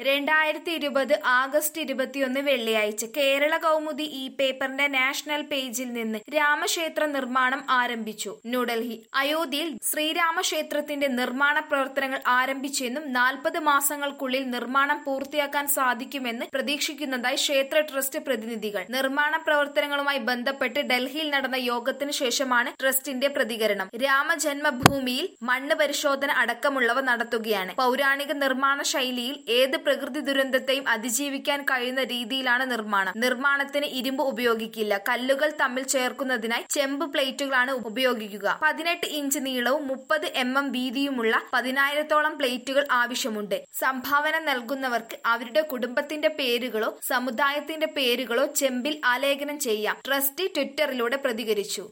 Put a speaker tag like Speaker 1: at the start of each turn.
Speaker 1: രണ്ടായിരത്തി ഇരുപത് ആഗസ്റ്റ് ഇരുപത്തിയൊന്ന് വെള്ളിയാഴ്ച കേരള കൗമുദി ഈ പേപ്പറിന്റെ നാഷണൽ പേജിൽ നിന്ന് രാമക്ഷേത്ര നിർമ്മാണം ആരംഭിച്ചു ന്യൂഡൽഹി അയോധ്യയിൽ ശ്രീരാമക്ഷേത്രത്തിന്റെ നിർമ്മാണ പ്രവർത്തനങ്ങൾ ആരംഭിച്ചെന്നും നാൽപ്പത് മാസങ്ങൾക്കുള്ളിൽ നിർമ്മാണം പൂർത്തിയാക്കാൻ സാധിക്കുമെന്ന് പ്രതീക്ഷിക്കുന്നതായി ക്ഷേത്ര ട്രസ്റ്റ് പ്രതിനിധികൾ നിർമ്മാണ പ്രവർത്തനങ്ങളുമായി ബന്ധപ്പെട്ട് ഡൽഹിയിൽ നടന്ന യോഗത്തിന് ശേഷമാണ് ട്രസ്റ്റിന്റെ പ്രതികരണം രാമജന്മഭൂമിയിൽ മണ്ണ് പരിശോധന അടക്കമുള്ളവ നടത്തുകയാണ് പൗരാണിക നിർമ്മാണ ശൈലിയിൽ ഏത് പ്രകൃതി ദുരന്തത്തെയും അതിജീവിക്കാൻ കഴിയുന്ന രീതിയിലാണ് നിർമ്മാണം നിർമ്മാണത്തിന് ഇരുമ്പ് ഉപയോഗിക്കില്ല കല്ലുകൾ തമ്മിൽ ചേർക്കുന്നതിനായി ചെമ്പ് പ്ലേറ്റുകളാണ് ഉപയോഗിക്കുക പതിനെട്ട് ഇഞ്ച് നീളവും മുപ്പത് എം എം വീതിയുമുള്ള പതിനായിരത്തോളം പ്ലേറ്റുകൾ ആവശ്യമുണ്ട് സംഭാവന നൽകുന്നവർക്ക് അവരുടെ കുടുംബത്തിന്റെ പേരുകളോ സമുദായത്തിന്റെ പേരുകളോ ചെമ്പിൽ ആലേഖനം ചെയ്യാം ട്രസ്റ്റി ട്വിറ്ററിലൂടെ പ്രതികരിച്ചു